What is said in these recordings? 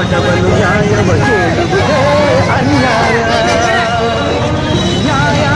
ಬಡವನು ನ್ಯಾಯವ ಕೇಳುವುದೇ ಅನ್ಯಾಯ ನ್ಯಾಯ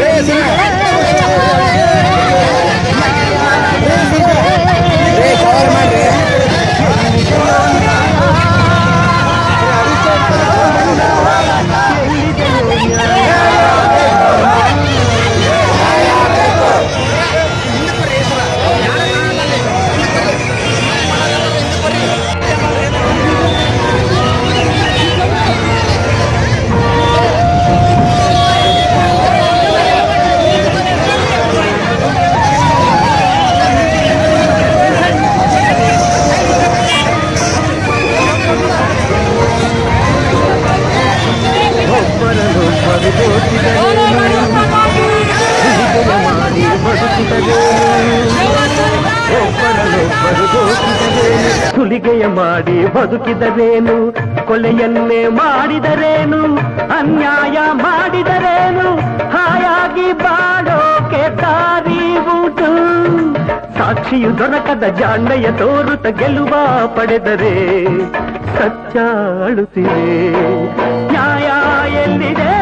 ಒಬ್ಬರನ್ನೊಬ್ಬರು ತೋಚಿದರೇನು ಹೀಗೆ ಮಾಡಿ ಬದುಕಿದರೇನು ಒಬ್ಬರನ್ನೊಬ್ಬರು ದೋಚಿದರೇನು ಸುಲಿಗೆಯ ಮಾಡಿ ಬದುಕಿದರೇನು ಕೊಲೆಯನ್ನೇ ಮಾಡಿದರೇನು ಅನ್ಯಾಯ ಮಾಡಿದರೇನು ಹಾಯಾಗಿ ಬಾಳೋಕೆ ದಾರಿ ಉಂಟು ಸಾಕ್ಷಿಯು ದೊರಕದ ಜಾಣ್ಮೆಯ ತೋರುತ್ತ ಗೆಲುವ ಪಡೆದರೆ ಸತ್ಯ ಅಳುತ್ತಿದೆ ನ್ಯಾಯ ಎಲ್ಲಿದೆ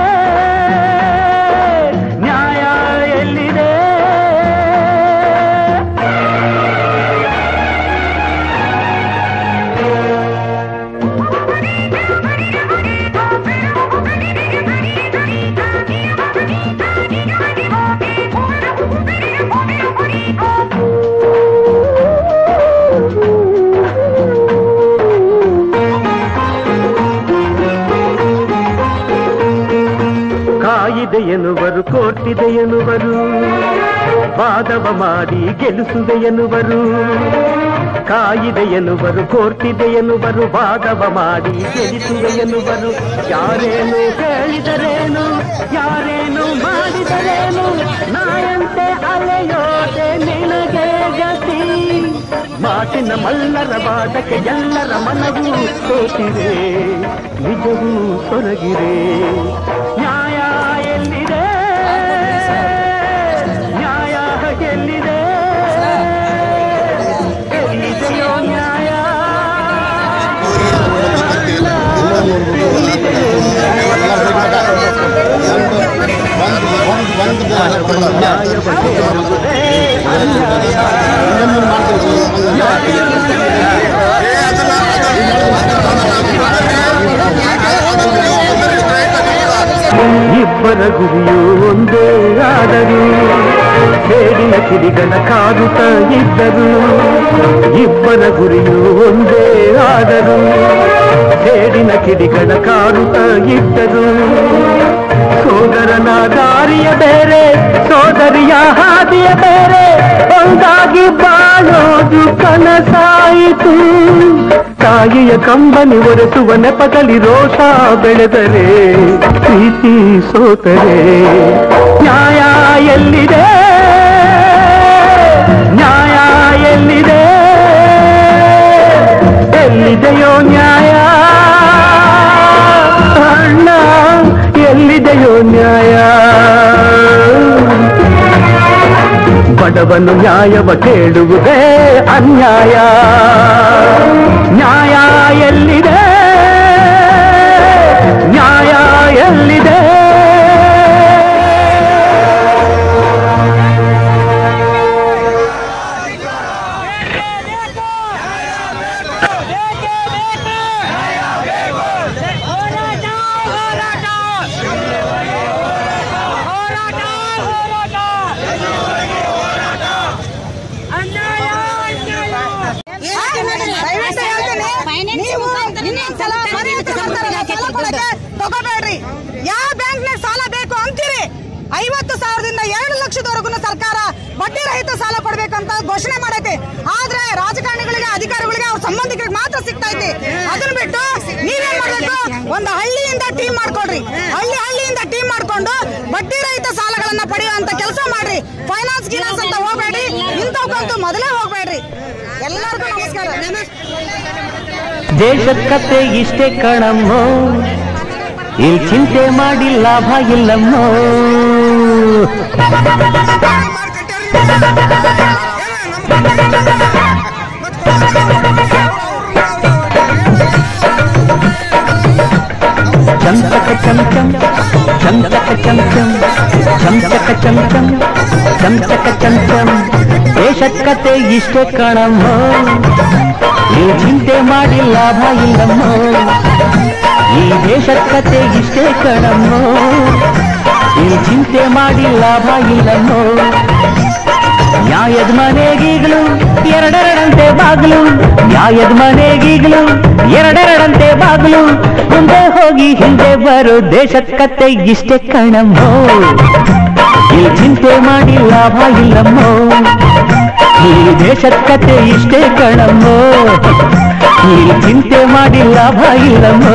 ನ್ಯಾಯ ಎಲ್ಲಿದೆ ಕಾಯಿದೆ ಎನ್ನುವರು ಕೋರ್ಟಿದೆ ಎನ್ನುವರು ವಾದವ ಮಾಡಿ ಗೆಲ್ಲಿಸುವೆ ಎನ್ನುವರು ಕಾಯಿದೆ ಎನ್ನುವರು ಕೋರ್ಟಿದೆ ಎನ್ನುವರು ವಾದವ ಮಾಡಿ ಗೆಲ್ಲಿಸುವೆ ಎನ್ನುವರು ಯಾರೇನು ಹೇಳಿದರೇನು ಯಾರೇನು ಮಾಡಿದರೇನು ನಾಯಂತೆ ಅಲೆಯೋದೆ ನಿನಗೆ ಗತಿ ಮಾತಿನ ಮಲ್ಲರ ವಾದಕ್ಕೆ ಎಲ್ಲರ ಮನವು ಸೋತಿದೆ ನಿಜವೂ ಸೊರಗಿರೆ ನ್ಯಾಯ ಎಲ್ಲಿದೆ ನ್ಯಾಯ ಎಲ್ಲಿದೆ ಎಲ್ಲಿದೆಯೋ ನ್ಯಾಯ ನ್ಯಾಯವನ್ನು ಕೇಳುವುದೇ ಇಬ್ಬರ ಗುರಿಯು ಒಂದೇ ಆದರೂ ಸೇಡಿನ ಕಿಡಿಗಳ ಕಾರುತ್ತ ಇದ್ದರು ಇಬ್ಬರ ಗುರಿಯು ಒಂದೇ ಆದರೂ ಸೇಡಿನ ಕಿಡಿಗಳ ಕಾರುತ್ತ ಇದ್ದರು ಸೋದರನ ದಾರಿಯ ಬೇರೆ ಸೋದರಿಯ ಹಾದಿಯ ಬೇರೆ ಒಂದಾಗಿ ಬಾಳೋದು ಕನಸಾಯಿತು ತಾಯಿಯ ಕಂಬನಿ ಒರೆಸುವ ನೆಪದಲ್ಲಿ ರೋಷ ಬೆಳೆದರೆ ಪ್ರೀತಿ ಸೋತರೆ ನ್ಯಾಯ ಎಲ್ಲಿದೆ ನ್ಯಾಯ ಎಲ್ಲಿದೆ ಎಲ್ಲಿದೆಯೋ ನ್ಯಾಯ ಅಣ್ಣ ಎಲ್ಲಿದೆಯೋ ನ್ಯಾಯ ಬಡವನು ನ್ಯಾಯವ ಕೇಳುವುದೇ ಅನ್ಯಾಯ ನ್ಯಾಯ ಎಲ್ಲಿದೆ ನ್ಯಾಯ ಎಲ್ಲಿದೆ ಹೋರಾಟ ಹೋರಾಟ ಹೋರಾಟ ಹೋರಾಟ ಅನ್ಯಾಯ ಅನ್ಯಾಯ ದಯವಿಟ್ಟು ಹೇಳ್ತೀನಿ, ನೀವು ಇನ್ನೊಂದ್ಸಲ ಮರ್ಯಾದೆ ಕೊಡ್ತಾರಲ್ಲ, ಸಾಲ ಕೊಡಕ್ಕೆ ತಗೋಬೇಡ್ರಿ ಯಾವ ಬ್ಯಾಂಕ್ನಾಗ ಸಾಲ ಬೇಕು ಅಂತೀರಿ ಐವತ್ತು ಸಾವಿರದಿಂದ ಎರಡು ಲಕ್ಷದವರೆಗೂ ಸರ್ಕಾರ ಬಡ್ಡಿ ರಹಿತ ಸಾಲ ಕೊಡ್ಬೇಕಂತ ಘೋಷಣೆ ಮಾಡೈತಿ ಆದ್ರೆ ರಾಜಕಾರಣಿಗಳಿಗೆ ಅಧಿಕಾರಿಗಳಿಗೆ ಅವ್ರ ಸಂಬಂಧಿಕರಿಗೆ ಮಾತ್ರ ಸಿಗ್ತಾ ಐತಿ ಅದನ್ನ ಬಿಟ್ಟು ನೀವೇನ್ ಮಾಡ್ಬೇಕು ಒಂದು ಹಳ್ಳಿಯಿಂದ ಟೀಮ್ ಮಾಡ್ಕೊಡ್ರಿ ಹಳ್ಳಿ ಹಳ್ಳಿಯಿಂದ ಟೀಮ್ ಮಾಡ್ಕೊಂಡು ಬಡ್ಡಿ ರಹಿತ ಸಾಲಗಳನ್ನ ಪಡೆಯುವಂತ ಕೆಲಸ ಮಾಡ್ರಿ ಫೈನಾನ್ಸ್ ಗಿನಾನ್ಸ್ ಅಂತ ಹೋಗ್ಬೇಡ್ರಿ ಇಂಥವ್ಕಂತೂ ಮೊದಲೇ ಹೋಗ್ಬೇಡ್ರಿ ಎಲ್ಲರಿಗೂ ನಮಸ್ಕಾರ ದೇಶದ ಕತೆ ಇಷ್ಟೇ ಕಣಮ್ಮೋ ಇಲ್ಲಿ ಚಿಂತೆ ಮಾಡಿ ಲಾಭ ಇಲ್ಲಮ್ಮೋ ಚಂ ಚಕ ಚಂ ಚಂ ಚಂ ಚಕ ಚಂ ಚಂ ಚಂ ಚಕ ಚಂ ಚಂ ಚಂ ಚಕ ಚಂ ಚಂ ದೇಶಕ್ಕತೆ ಇಷ್ಟೇ ಕಣಮ್ಮ ನೀವು ಚಿಂತೆ ಮಾಡಿ ಲಾಭ ಇಲ್ಲಮ್ಮ ಈ ದೇಶಕ್ಕತೆ ಇಷ್ಟೇ ಕಣಮ್ಮ ನೀವು ಚಿಂತೆ ಮಾಡಿ ಲಾಭ ಇಲ್ಲಮ್ಮ ನ್ಯಾಯದ ಮನೆಗೀಗಲು ಎರಡೆರಡಂತೆ ಬಾಗಿಲು ನ್ಯಾಯದ ಮನೆಗೀಗಲು ಎರಡೆರಡಂತೆ ಬಾಗಿಲು ಮುಂದೆ ಹೋಗಿ ಹಿಂದೆ ಬರೋ ದೇಶದ ಕತೆ ಇಷ್ಟೇ ಕಣಮ್ಮೋ ಇಲ್ಲಿ ಚಿಂತೆ ಮಾಡಿ ಲಾಭ ಇಲ್ಲಮ್ಮೋ ಈ ದೇಶದ ಕತೆ ಇಷ್ಟೇ ಕಣಮ್ಮೋ ಇಲ್ಲಿ ಚಿಂತೆ ಮಾಡಿ ಲಾಭ ಇಲ್ಲಮ್ಮೋ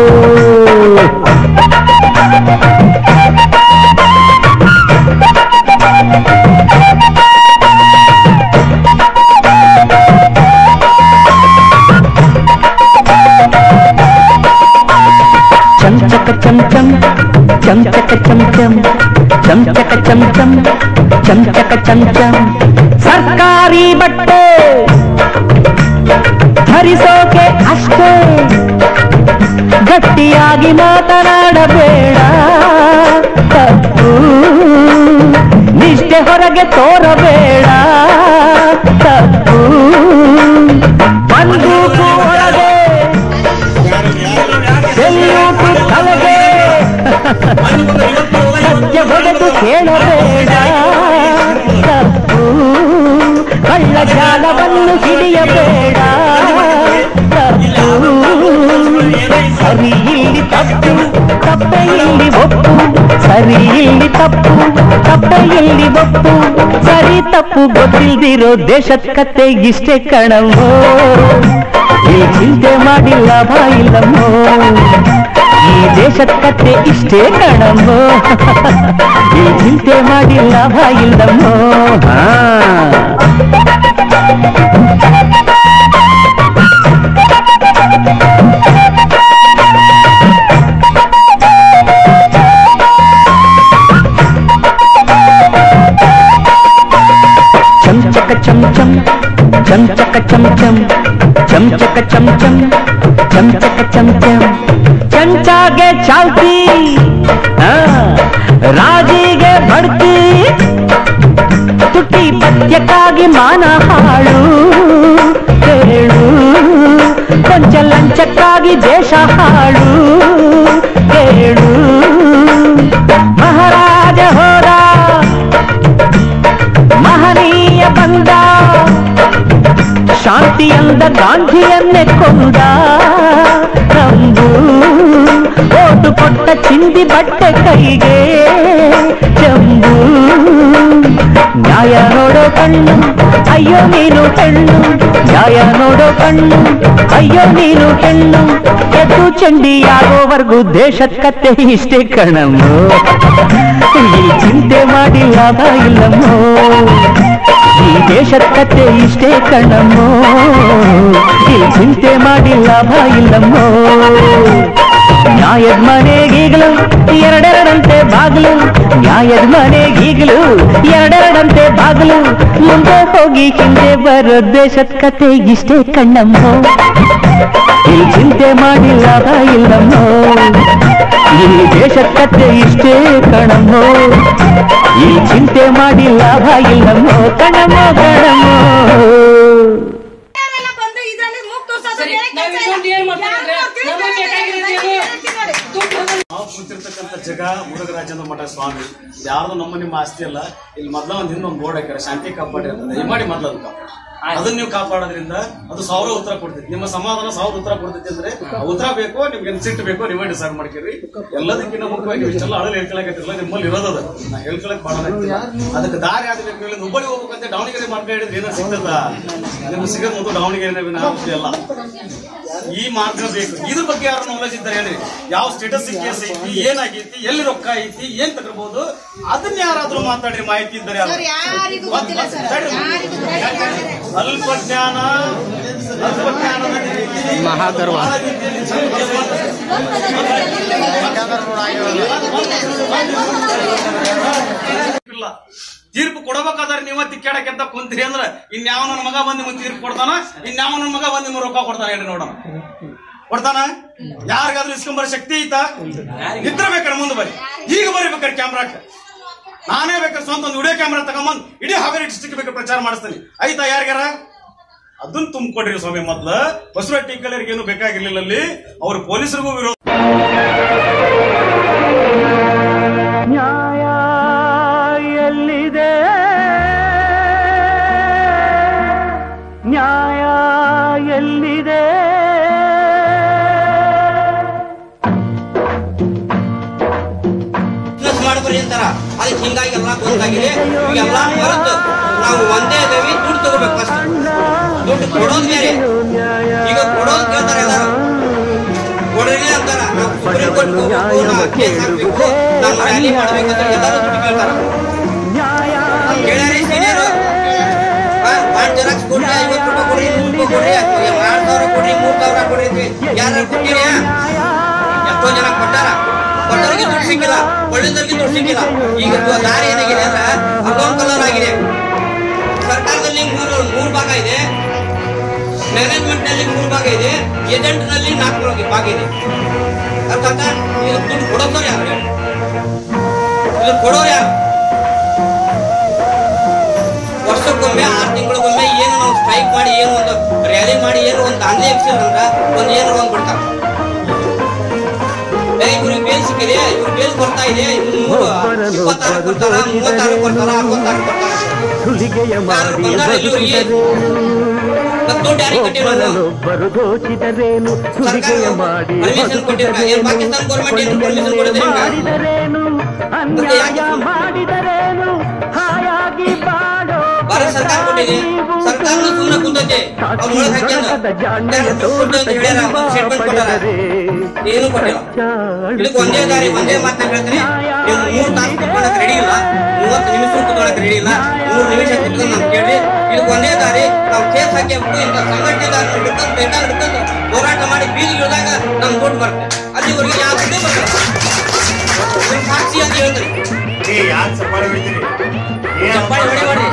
ಚಂ ಚಕ ಚಂ ಚಂ ಚಂ ಚಕ ಚಂ ಚಂ ಚಂ ಚಕ ಚಂ ಚಂ ಚಂ ಚಕ ಚಂ ಚಂ ಸರ್ಕಾರಿ ಬಟ್ಟೆ ಧರಿಸೋಕೆ ಅಷ್ಟೇ ಗಟ್ಟಿಯಾಗಿ ಮಾತನಾಡಬೇಡ ತಪ್ಪು ನಿಷ್ಠೆ ಹೊರಗೆ ತೋರಬೇಡ ತಪ್ಪು ಬಂದೂಕು ಒಳಗೆ ಸೆಲ್ಯೂಟು ತಲೆಗೆ ಸತ್ಯ ಹೊಡೆದು ಕೇಳಬೇಡ ತಪ್ಪು ಕಳ್ಳ ಜಾಲವನ್ನು ಹಿಡಿಯಬೇಡ ತಪ್ಪು ಸರಿ ಇಲ್ಲಿ ತಪ್ಪು ತಪ್ಪೆ ಇಲ್ಲಿ ಒಪ್ಪು ಸರಿ ಇಲ್ಲಿ ತಪ್ಪು ತಪ್ಪೆ ಇಲ್ಲಿ ಒಪ್ಪು ಸರಿ ತಪ್ಪು ಗೊತ್ತಿಲ್ದಿರೋ ದೇಶದ ಕತೆ ಇಷ್ಟೇ ಕಣವೋ ಇಲ್ಲಿ ಚಿಂತೆ ಮಾಡಿ ಲಾಭ ಇಲ್ಲಮ್ಮೋ ಈ ದೇಶದ ಕತೆ ಇಷ್ಟೇ ಕಣಮ್ಮೋ ಈ ಚಿಂತೆ ಮಾಡಿ ಲಾಭ ಇಲ್ಲಮ್ಮೋ ಹಾ ಚಂ ಚಕ ಚಂ ಚಂ ಚಂ ಚಕ ಚಂ ಚಂ ಚಂ ಚಕ ಚಂ ಚಂ ಚಂ ಚಕ ಚಂ ಚಂ ಚಂಚಾಗೆ ಚಾಲ್ತಿ ಆ, ರಾಜಿಗೆ ಬಡ್ತಿ ತುಟಿ ಪದ್ಯಕ್ಕಾಗಿ ಮಾನ ಹಾಳು ಕೇಳು ಕೊಂಚ ಲಂಚಕ್ಕಾಗಿ ದೇಶ ಹಾಳು ಕೇಳು ಮಹಾರಾಜ ಹೋದ ಮಹನೀಯ ಬಂದ ಶಾಂತಿಯಂದ ಗಾಂಧಿಯನ್ನೇ ಕೊಂದ ನಂಬು ಓಟು ಕೊಟ್ಟ ಚಿಂದಿ ಬಟ್ಟೆ ಕೈಗೆ ಚೆಂಬು ನ್ಯಾಯ ನೋಡೋ ಕಣ್ಣು ಅಯ್ಯೋ ನೀನು ಹೆಣ್ಣು ನ್ಯಾಯ ನೋಡೋ ಕಣ್ಣು ಅಯ್ಯೋ ನೀನು ಹೆಣ್ಣು ಎದ್ದು ಚಂಡಿಯಾಗೋವರೆಗೂ ದೇಶದ ಕತ್ತೆ ಇಷ್ಟೇ ಕಣಮ್ಮೋ ಈ ಚಿಂತೆ ಮಾಡಿ ಲಾಭ ಇಲ್ಲಮ್ಮೋ ಈ ದೇಶದ ಕತೆ ಇಷ್ಟೇ ಕಣಮ್ಮೋ ಈ ಚಿಂತೆ ಮಾಡಿ ಲಾಭ ಇಲ್ಲಮ್ಮೋ ನ್ಯಾಯದ ಮನೆಗೀಗಲು ಎರಡೆರಡಂತೆ ಬಾಗಿಲು ನ್ಯಾಯದ ಮನೆಗೀಗಲು ಎರಡೆರಡಂತೆ ಬಾಗಿಲು ಮುಂದೆ ಹೋಗಿ ಹಿಂದೆ ಬರೋ ದೇಶದ ಕತೆ ಇಷ್ಟೇ ಕಣ್ಣಮ್ಮೋ ಇಲ್ಲಿ ಚಿಂತೆ ಮಾಡಿ ಲಾಭ ಇಲ್ಲಮ್ಮೋ ಈ ದೇಶದ ಕತೆ ಇಷ್ಟೇ ಕಣಮ್ಮೋ ಈ ಚಿಂತೆ ಮಾಡಿ ಲಾಭ ಇಲ್ಲಮ್ಮೋ ಕಣಮ್ಮೋ ಕಣಮ್ಮೋ ಎಲ್ಲ ಬಂದು ಇದ್ರಲ್ಲಿ ಮೂಗ್ ತೋರ್ಸೋದು ಸರಿ, ಬೇರೆ ನಾವ್ ಕೆಲ್ಸ ಇಲ್ಲ. ಇನ್ನೊಂದು ಏನ್ ಮಾಡ್ತೀವಿ ಅಂದ್ರೆ, ಯಾರ್ನೋ ನಮಗೆ ಬೇಕಾಗಿರೋದು ಏನು? ಹೇಳ್ತೀನಿ ನೋಡಿ. ದುಡ್ಡು ನಾವು ಕೂತಿರ್ತಕ್ಕಂಥ ಜಗ ಮುರುಘರಾಜೇಂದ್ರ ಮಠ ಸ್ವಾಮಿ ಯಾರ್ದು ನಮ್ಮ ನಿಮ್ಮ ಆಸ್ತಿ ಅಲ್ಲ ಇಲ್ಲಿ ಮೊದ್ಲ ಒಂದ್ ಹಿಂದೆ ಒಂದು ಬೋರ್ಡ್ ಹಾಕ್ಯಾರ ಶಾಂತಿ ಕಾಪಾಡಿ ಅಂತ ದಯಮಾಡಿ ಮೊದ್ಲು ಅದನ್ನ ಕಾಪಾಡಿ ಅದನ್ನ ನೀವು ಕಾಪಾಡೋದ್ರಿಂದ ಅದು ಸಾವಿರ ಉತ್ತರ ಕೊಡ್ತೈತಿ ನಿಮ್ಮ ಸಮಾಧಾನ ಸಾವಿರ ಉತ್ತರ ಕೊಡ್ತೈತಿ ಅಂದ್ರೆ ಆ ಉತ್ತರ ಬೇಕೋ ನಿಮ್ಗೆ ಏನ್ ಸಿಟ್ಟು ಬೇಕೋ ನೀವೇ ಡಿಸೈಡ್ ಮಾಡ್ಕೇರಿ ಎಲ್ಲದಕ್ಕಿಂತ ಮುಖ್ಯವಾಗಿ ನೀವು ಇಷ್ಟೆಲ್ಲ ಅಳಲು ಹೇಳ್ಕೊಳಕತ್ತಿರಲ್ಲ ನಿಮ್ಮಲ್ಲಿ ಇರೋದದ ನಾ ಹೇಳ್ಕೊಳಕ್ ಬಾಳ ಅದಕ್ಕೆ ದಾರಿ ಆದ ಬೇಕು ಇಲ್ಲಿ ಹುಬ್ಬಳ್ಳಿ ಹೋಗ್ಬೇಕಂತ ದಾವಣಗೆರೆ ಮಾರ್ಗ ಹೇಳಿದ್ರೆ ಏನೋ ಸಿಗ್ತದ ನಿಮ್ಗೆ ಸಿಗೋದು ಮೊದಲು ದಾವಣಗೆರೆ ಅಲ್ಲ ಈ ಮಾರ್ಗ ಬೇಕು ಇದ್ರ ಬಗ್ಗೆ ಯಾರು ನಾಲೆಜ್ ಇದ್ದಾರೆ ಹೇಳಿ ಯಾವ ಸ್ಟೇಟಸ್ ಕೇಸ್ ಐತಿ ಏನಾಗೈತಿ ಎಲ್ಲಿ ರೊಕ್ಕ ಐತಿ ಏನ್ ತಗೊಳ್ಬಹುದು ಅದನ್ನ ಯಾರಾದ್ರೂ ಮಾತಾಡ್ರಿ ಮಾಹಿತಿ ಇದ್ದಾರೆ ಯಾರು? ಸರ್, ಯಾರಿಗೂ ಗೊತ್ತಿಲ್ಲ ಸರ್. ತಡ್ರಿ. ಯಾರಿಗೂ ಗೊತ್ತಿಲ್ಲ. ಅಲ್ಪ ಜ್ಞಾನ ಅಲ್ಪ ಜ್ಞಾನದ ಮಹಾಗರ್ವ ಇಲ್ಲ ತೀರ್ಪು ಕೊಡಬೇಕಾದ್ರೆ ನೀವ ತಿಕ್ಕಾಡಕ್ಕೆ ಅಂತ ಕುಂತೀರಿ ಅಂದ್ರ ಇನ್ಯಾವ ನನ್ನ ಮಗ ಬಂದ್ ನಿಮ್ಗೆ ತೀರ್ಪು ಕೊಡ್ತಾನ ಇನ್ಯಾವ ನನ್ನ ಮಗ ಬಂದ್ ನಿಮ್ಗೆ ರೊಕ್ಕ ಕೊಡ್ತಾನ ಹೇಳಿ ನೋಡೋಣ ಕೊಡ್ತಾನ ಯಾರಿಗಾದ್ರೂ ಇಸ್ಕೊಂಬರ ಶಕ್ತಿ ಐತಾ ಇದ್ರ ಬೇಕಾರೆ ಮುಂದೆ ಬರ್ರಿ ಈಗ ಬರ್ರಿ ಬೇಕಾರೆ ಕ್ಯಾಮ್ರಾಕ ನಾನೇ ಬೇಕಾದ್ರೆ ಸ್ವಂತ ಒಂದು ವಿಡಿಯೋ ಕ್ಯಾಮ್ರಾ ತಗೊಂಬಂದ್ ಇಡೀ ಹಾವೇರಿ ಡಿಸ್ಟಿಕ್ ಬೇಕಾದ್ರೆ ಪ್ರಚಾರ ಮಾಡಿಸ್ತೀನಿ ಆಯ್ತಾ ಯಾರಿಗಾರ ಅದನ್ನ ತುಂಬಿಕೊಡ್ರಿ ಸ್ವಾಮಿ ಮೊದ್ಲ ಬಸವ ಟೀಕಲರಿಗೆ ಏನು ಬೇಕಾಗಿರ್ಲಿಲ್ಲ ಅಲ್ಲಿ ಅವ್ರ ಪೊಲೀಸರಿಗೂ ವಿರೋಧ ನ್ಯಾಯ ಎಲ್ಲಿದೆ ನ್ಯಾಯ ಎಲ್ಲಿದೆ ಬಿಸ್ನೆಸ್ ಮಾಡ್ಬರಿ ಅಂತಾರ ಅದಕ್ಕೆ ಹಿಂಗಾಗಿ ಎಲ್ಲ ಗೊಂದಾಗಿದೆ ಇವೆಲ್ಲ ಹೊರತು ನಾವು ಒಂದೇ ದೇವಿ ದುಡ್ಡು ತಗೋಬೇಕು ಫಸ್ಟ್ ದುಡ್ಡು ಕೊಡೋದು ಬೇರೆ ಈಗ ಕೊಡೋದು ಕೇಳ್ತಾರೆ ಎಲ್ಲಾರು ಕೊಡ್ರಿ ಅಂತಾರ ನಾವು ಸುಪ್ರೀಂ ಕೋರ್ಟ್ ಹೋಗ್ಬೇಕು ನಾವು ಕೇಸ್ ಹಾಕ್ಬೇಕು ನಾವು ರ್ಯಾಲಿ ಮಾಡ್ಬೇಕಂತ ಎಲ್ಲರೂ ದುಡ್ಡು ಕೇಳ್ತಾರ ಕೇಳ್ಯಾರಿ ಸೀನಿಯರು ಬಾಂಡ್ ಜೆರಾಕ್ಸ್ ಕೊಡ್ರಿ ಐವತ್ತು ರೂಪಾಯಿ ಕೊಡ್ರಿ ನೂರು ರೂಪಾಯಿ ಕೊಡ್ರಿ ಎರಡ್ ಸಾವಿರ ಕೊಡ್ರಿ ಮೂರ್ ಸಾವಿರ ಕೊಡ್ರಿ ಅಂತೀವಿ. ಯಾರು ಕೊಟ್ಟಿರಿ ಎಷ್ಟೋ ಜನ ಕೊಟ್ಟಾರ ಕೊಟ್ಟವರಿಗೆ ದುಡ್ಡು ಸಿಕ್ಕಿಲ್ಲ ಒಳ್ಳೆದವರಿಗೆ ದುಡ್ಡು ಸಿಕ್ಕಿಲ್ಲ ಈಗ ಇದು ದಾರಿ ಏನಾಗಿದೆ ಅಂದ್ರೆ ಅಲ್ಲೊಂದು ಕಲರ್ ಆಗಿದೆ ಸರ್ಕಾರದಲ್ಲಿ ಮೂರು ಮೂರು ಭಾಗ ಇದೆ ಮ್ಯಾನೇಜ್ಮೆಂಟ್ ನಲ್ಲಿ ಮೂರು ಭಾಗ ಇದೆ ಏಜೆಂಟ್ ನಲ್ಲಿ ನಾಲ್ಕು ಭಾಗ ಇದೆ ಅರ್ಥ ಆಯ್ತಾ? ಇದು ದುಡ್ಡು ಕೊಡೋದವ್ರು ಯಾರು ಹೇಳಿ? ಇದು ಕೊಡೋರು ಯಾರು ವರ್ಷಕ್ಕೊಮ್ಮೆ ಆರು ತಿಂಗಳಿಗೊಮ್ಮೆ ಏನು ನಾವು ಸ್ಟ್ರೈಕ್ ಮಾಡಿ ಏನು ಒಂದು ರ್ಯಾಲಿ ಮಾಡಿ ಏನು ಒಂದು ದಾಂಧಲೆ ಎಬ್ಸಿದ್ರಂದ್ರ ಒಂದು ಏನು ಒಂದು ಬಿಡ್ತಾರ ಏ ಇವ್ರಿಗೆ ಬೇಲ್ ಸಿಕ್ಕಿದೆ ಇವ್ರು ಬೇಲ್ ಬರ್ತಾ ಇದೆ ಇವ್ರು ಮೂರು ಇಪ್ಪತ್ತಾರು ಕೊಡ್ತಾರ ಮೂವತ್ತಾರು ಕೊಡ್ತಾರ ಅರವತ್ತಾರು ಕೊಡ್ತಾರ ಸುಲಿಗೆಯ ಯಾರು ಮಾಡಿ ಬಂದಾರ ಇವ್ರಿಗೆ ಮತ್ತ್ ದುಡ್ಡು ಯಾರಿಗೆ ಕಟ್ಟಿರೋದು ಒಬ್ಬರನ್ನೊಬ್ಬರು ದೋಚಿದರೇನು ಸುಲಿಗೆಯ ಮಾಡಿ permission ಕೊಟ್ಟಿರ್ತಾರೆ. ಏನ್ ಪಾಕಿಸ್ತಾನ government ಏನು permission ಕೊಡೋದಿಲ್ಲ ನಿಮ್ಗೆ? ಮಾಡಿದರೇನು ಮತ್ತೆ ಯಾಕೆ ಅನ್ಯಾಯ ಸುಮ್ನೆ? ಮಾಡಿದರೇನು ಹಾಯಾಗಿ ಬಾಡೋ ಭಾರತ ಸರ್ಕಾರ ಕೊಟ್ಟಿದೆ ಸರ್ಕಾರನು ಸುಮ್ಮನೆ ಕುಂತೈತೆ ಅವ್ರ ಒಳಗೆ ಹಾಕ್ಯಾರ ಯಾರು ದುಡ್ಡು ಕೊಟ್ಟು ಅಂತ ಹೇಳ್ಯಾರ ಒಂದು ಸ್ಟೇಟ್ಮೆಂಟ್ ಕೊಟ್ಟಾರ ಏನು ಕೊಟ್ಟಿಲ್ಲ ಇದಕ್ಕೆ ಒಂದೇ ದಾರಿ ಒಂದೇ ಮಾತನ್ನ ಹೇಳ್ತೀನಿ ನೀವು ಮೂರು ತಾಸು ಕುತ್ಕೊಳಕ್ ರೆಡಿ ಇಲ್ಲ ಮೂವತ್ತು ನಿಮಿಷ ಕುತ್ಕೊಳಕ್ ರೆಡಿ ಇಲ್ಲ ಮೂರು ನಿಮಿಷ ಕುತ್ಕೊಂಡು ನಾನು ಕೇಳಿ ಇದಕ್ಕೆ ಒಂದೇ ದಾರಿ ನಾವು ಕೇಸ್ ಹಾಕಿ ಇಂಥ ಸಂಘಟನೆದಾರ ಹಿಡ್ಕೊಂಡು ಬೇಕಾದ್ರೆ ಹಿಡ್ಕೊಂಡು ಹೋರಾಟ ಮಾಡಿ ಬೀದಿಗೆ ಇಳಿದಾಗ ನಮ್ ದುಡ್ಡು ಬರುತ್ತೆ ಅಲ್ಲಿವರೆಗೆ ಯಾವ ದುಡ್ಡು ಬರುತ್ತೆ ನೀವು ಸಾಕ್ಷಿ ಅಂತ ಹೇಳ್ತೀರಿ ಚಪ್ಪಾಳಿ ಹೊಡಿ ಹೊಡಿ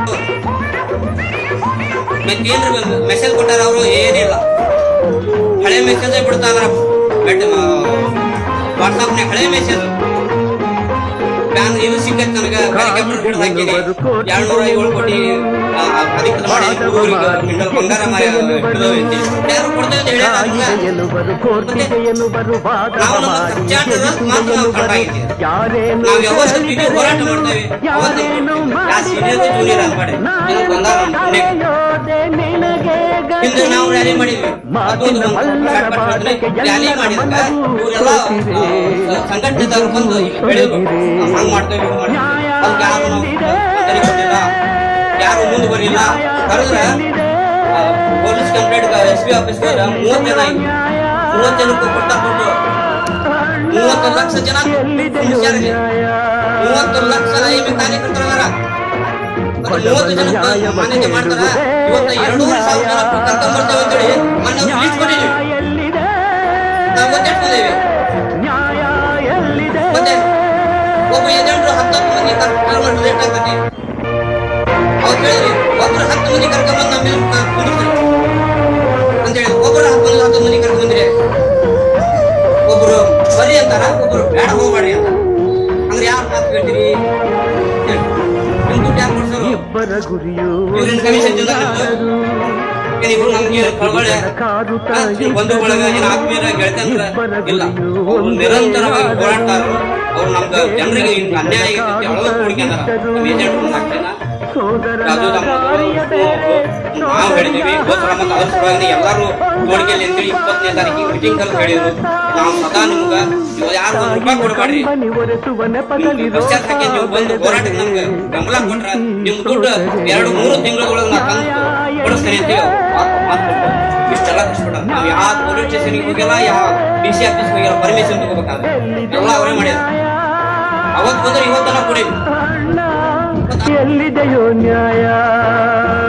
ಮತ್ತೇನ್ರಿ ಮೆಸೇಜ್ ಕೊಟ್ಟಾರ ಅವರು ಏನಿಲ್ಲ ಹಳೆ ಮೆಸೇಜ್ ಬಿಡ್ತಾರ ವಾಟ್ಸಾಪ್ನಾಗ ಹಳೆ ಮೆಸೇಜ್ ಬ್ಯಾನ್ ಇದು ಸಿಕ್ಕತ್ ನನಗ ಬ್ಯಾರಿಕೇಡ್ ಹಾಕಿನಿ ಎರಡ್ನೂರ ಏಳು ಕೋಟಿ ಆ, ಅಧಿಕೃತ ಮಾಡಿ ಹುಡುಗರಿಗೆ ಮಿಂಡಲ್ ಬಂಗಾರ ಮಾರಿ ಹಿಡಿದವು ಐತಿ ಯಾರು ಕೊಡ್ತೇವೆ ಅಂತ ಹೇಳ್ಯಾರ ಅದನ್ನ. ಎನ್ನುವರು ಕೋರ್ಟಿಗೆ ಎನ್ನುವರು ವಾದ ನಾವು ನಮ್ಮ ಮಾಡಿ ಕಚ್ಚಾಟದ ಮಾತ್ರ ನಾವು ಕಂಡಾಗಿದ್ದೀವಿ ಯಾರೇನು ನಾವು ಯಾವತ್ತು ಇಲ್ಲಿ ಹೋರಾಟ ಮಾಡ್ತೇವೆ ಅವತ್ತು ಯಾ ಸೀನಿಯರ್ ಜೂನಿಯರ್ ಅನ್ಬೇಡಿ ಇದಕ್ಕೆ ಬಂದಾಗ ನಮ್ಮ ಪುಣ್ಯಕ್ಕೆ. ಹಿಂದೆ ನಾವು ರ್ಯಾಲಿ ಮಾಡಿದ್ವಿ ಅದೊಂದು ರ್ಯಾಲಿ ಮಾಡಿದಾಗ ಇವರೆಲ್ಲ ಸಂಘಟನೆದವ್ರು ಬಂದು ಇಲ್ಲಿ ಬೆಳೆದ್ರು ನಾವು ಹಂಗ್ ಮಾಡ್ತೇವೆ ಹಿಂಗ್ ಮಾಡ್ತೇವೆ ಅದಕ್ಕೆ ಯಾರು ನಾವು ತೊಂದರೆ ಕೊಟ್ಟಿಲ್ಲ ಯಾರು ಮುಂದೆ ಬರಲಿಲ್ಲ ಕರೆದ್ರೆ police complaint S P office ಮೂವತ್ತು ಜನ ಆಯ್ತು ಮೂವತ್ತು ಜನಕ್ಕೆ ಕೊಟ್ಟ ದುಡ್ಡು ಮೂವತ್ತು ಲಕ್ಷ ಜನ ಹುಷಾರಿದೆ ಮೂವತ್ತು ಲಕ್ಷ ಐವಿ ಕಾರ್ಯಕರ್ತರದಾರ ಮತ್ತೆ ಮೂವತ್ತು ಜನ ಮಾನ್ಯತೆ ಮಾಡ್ತಾರ ಇವತ್ತು ಎರಡೂವರೆ ಸಾವಿರ ಜನ ಕರ್ಕೊಂಡ್ ಬರ್ತೇವೆ ಅಂತೇಳಿ ಮೊನ್ನೆ ಅವ್ರು ಲೀಸ್ಟ್ ಕೊಟ್ಟಿದ್ವಿ ನಾವು ಗೊತ್ತಿಟ್ಕೊಂಡಿದ್ದೀವಿ ಮತ್ತೆ ಒಬ್ಬ ಏಜೆಂಟ್ರು ಹತ್ತತ್ತು ಮಂದಿ ಕರ್ಕೊಂಡು ಲೇಟ್ ಆಗ್ತೈತಿ ಅವ್ರು ಹೇಳಿದ್ರಿ ಒಬ್ರು ಹತ್ತು ಮಂದಿ ಕರ್ಕೊಂಡ್ಬಂದು ನಮ್ಮ ಮೇಲೆ ಕುಂದಿರ್ತೀರಿ ಅಂತೇಳಿ ಒಬ್ರು ಹತ್ತು ಮಂದಿ ಹತ್ತು ಮಂದಿ ಕರ್ಕೊಂಡ್ಬಂದ್ರಿ ಒಬ್ರು ಬರಿ ಅಂತಾರ ಒಬ್ರು ಬೇಡ ಹೋಗ್ಬೇಡಿ ಅಂತ ಅಂದ್ರೆ ಯಾರು ಮಾತು ಕೇಳ್ತೀರಿ ಹೇಳಿ. ನಿಮ್ ದುಡ್ಡು ಯಾರು ಕೊಡ್ಸೋರು ಇಬ್ಬರ ಗುರಿಯು ಇವ್ರಿನ ಕಮಿಷನ್ ತಿಂದಾಕಿದ್ದು ಏನ್ ಇವ್ರು ನಮ್ಗೆ ಕಳ್ಕೊಳ್ಳೆ ಬಂಧು ಬಳಗ ಏನ್ ಆತ್ಮೀಯರ ಗೆಳತಂದ್ರ ಇಲ್ಲ ಅವ್ರು ನಿರಂತರವಾಗಿ ಹೋರಾಡ್ತಾರ ಅವ್ರು ನಮ್ಗ ಜನರಿಗೆ ಹಿಂಗ್ ಅನ್ಯಾಯ ಆಗೈತಿ ಅಳವತ್ ಹುಡುಕ್ಯಾರ ನಮ್ಮ ಏಜೆಂಟ್ ಹಾಕ್ತೇನ ಅದು ನಮ್ಮ ನಾವು ಹೇಳಿದೀವಿ ಗೋತ್ರ ಮತ್ತು ಅದ್ರ ಸಲುವಾಗಿ ಎಲ್ಲರೂ ತೋಡಿಕೆಯಲ್ಲಿ ಅಂತೇಳಿ ಇಪ್ಪತ್ತನೇ ತಾರೀಕಿಗೆ ಮೀಟಿಂಗ್ ಕಲ್ ಹೇಳಿದ್ರು ನಾವು ಸದಾ ನಿಮ್ಗ ಇವಾಗ ಯಾರು ಒಂದ್ ರೂಪಾಯಿ ಕೊಡಬೇಡ್ರಿ ಪಶ್ಚಾತ್ ಹಾಕಿ ನೀವು ಬಂದು ಹೋರಾಟಕ್ಕೆ ನಮ್ಗೆ ಬೆಂಬಲ ಕೊಟ್ರ ನಿಮ್ ದುಡ್ಡು ಎರಡು ಮೂರು ತಿಂಗಳೊಳಗೆ ನಾ ತಂದು ಕೊಡಿಸ್ತೇನೆ ಅಂತ ಹೇಳಿ ಮಾತ್- ಮಾತ್ ಕೊಟ್ರು. ಇಷ್ಟೆಲ್ಲ ಕಷ್ಟಪಡ ನಾವು ಯಾವ ಪೊಲೀಸ್ ಸ್ಟೇಷನ್ಗೆ ಹೋಗಿಲ್ಲ ಯಾವ ಡಿ ಸಿ ಆಫೀಸ್ ಹೋಗಿಲ್ಲ ಪರ್ಮಿಷನ್ ತಗೋಬೇಕಾದ್ರೆ ಎಲ್ಲ ಅವರೇ ಮಾಡಿದ್ರು ಅವತ್ತು ಬಂದ್ರೆ ಇವತ್ತನ ಕೊಡಿ ಎಲ್ಲಿದೆಯೋ ನ್ಯಾಯ